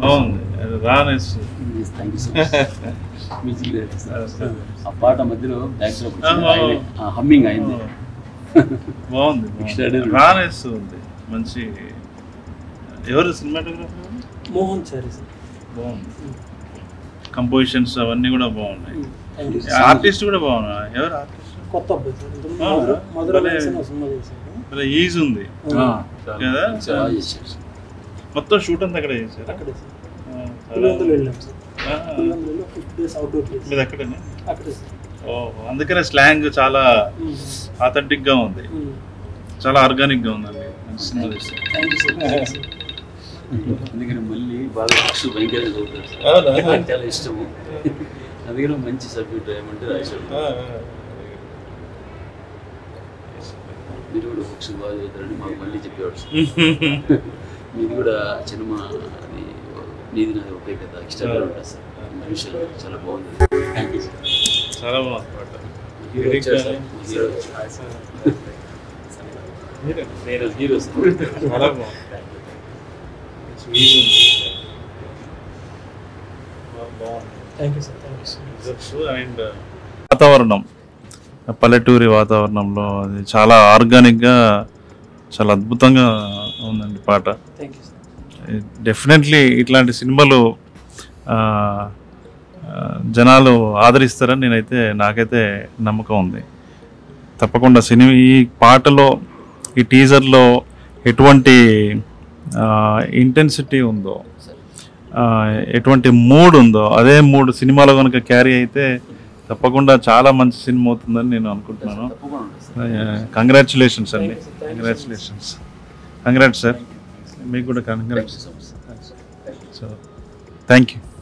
బాగుంది రానేస్ thank you so much music director ఆ పాట మధ్యలో బ్యాక్ డ్రాప్ హమ్మింగ్ అయింది బాగుంది Extraordinary. రానేస్ ఉంది మంచి ఎవరు సినిమాటోగ్రాఫర్ మోహన్ సారీ సార్ బాగుంది కంపోజిషన్స్ అవన్నీ కూడా బాగున్నాయి థ్యాంక్ యూ ఆర్టిస్ట్ కూడా బాగున్నాయి ఎవరు ఆర్టిస్ట్ కొత్త అబ్బాయి సార్ ఇంతకు ఆ, మధుర మధుర భలే. లక్ష్మణ్ ఒక సినిమా చేశాను ఈజ్ ఉంది ఆ, కదా బాగా చేశారు మొత్తం షూట్ అంతా అక్కడ చేశారు అక్కడే సార్ పులివెందులు వెళ్ళాం సార్ ఆ, పులివెందులలో ఫిఫ్త్ డేస్ అవుట్డోర్ ప్లేస్ మీది అక్కడనే అక్కడే సార్ ఓ అందుకనే స్లాంగ్ చాలా ఉమ్. ఆథెంటిక్ గా ఉంది ఉమ్. చాలా ఆర్గానిక్ గా ఉందండి మంచి సినిమా చేశారు thank you sir thank you sir అందుకని మళ్ళీ బాగా బుక్స్ భయంకరంగా చదువుతారు సార్ అవునా? నాకు చాలా ఇష్టము అందుకని మంచి సబ్జెక్ట్ ఏమంటే రాశాడు మీరు కూడా బుక్స్ బాగా చదువుతారని మాకు మళ్ళీ చెప్పేవాడు సార్ మీది కూడా సినిమా అది నీది నాది ఒకే కదా ఎక్స్ట్రా ఉంటుంది సార్ ఈ విషయాలు చాలా బాగుంది థ్యాంక్ యూ సార్ చాలా బాగుంది పాట హీరో వచ్చారు సార్ హీరో నేను హీరో సార్ చాలా బాగుంది Sweet ఉంది. బాగుంది thank you sir thank you so much and వాతావరణం పల్లెటూరి వాతావరణంలో అది చాలా ఆర్గానిక్గా చాలా అద్భుతంగా ఉందండి పాట థ్యాంక్ యూ సార్ డెఫినెట్లీ ఇట్లాంటి సినిమాలు ఆ, ఆ, జనాలు ఆదరిస్తారని నేనైతే నాకైతే నమ్మకం ఉంది తప్పకుండా సినిమా ఈ పాటలో ఈ టీజర్లో ఎటువంటి ఇంటెన్సిటీ ఉందో ఆ, ఎటువంటి మూడ్ ఉందో అదే మూడ్ సినిమాలో కనుక క్యారీ అయితే తప్పకుండా చాలా మంచి సినిమా అవుతుందని నేను అనుకుంటున్నాను తప్పకుండా ఉంటుంది సార్ కంగ్రాచులేషన్స్ అండి కంగ్రాచులేషన్స్ కంగ్రాట్స్ సార్ మీకు కూడా congrats so much sir so thank you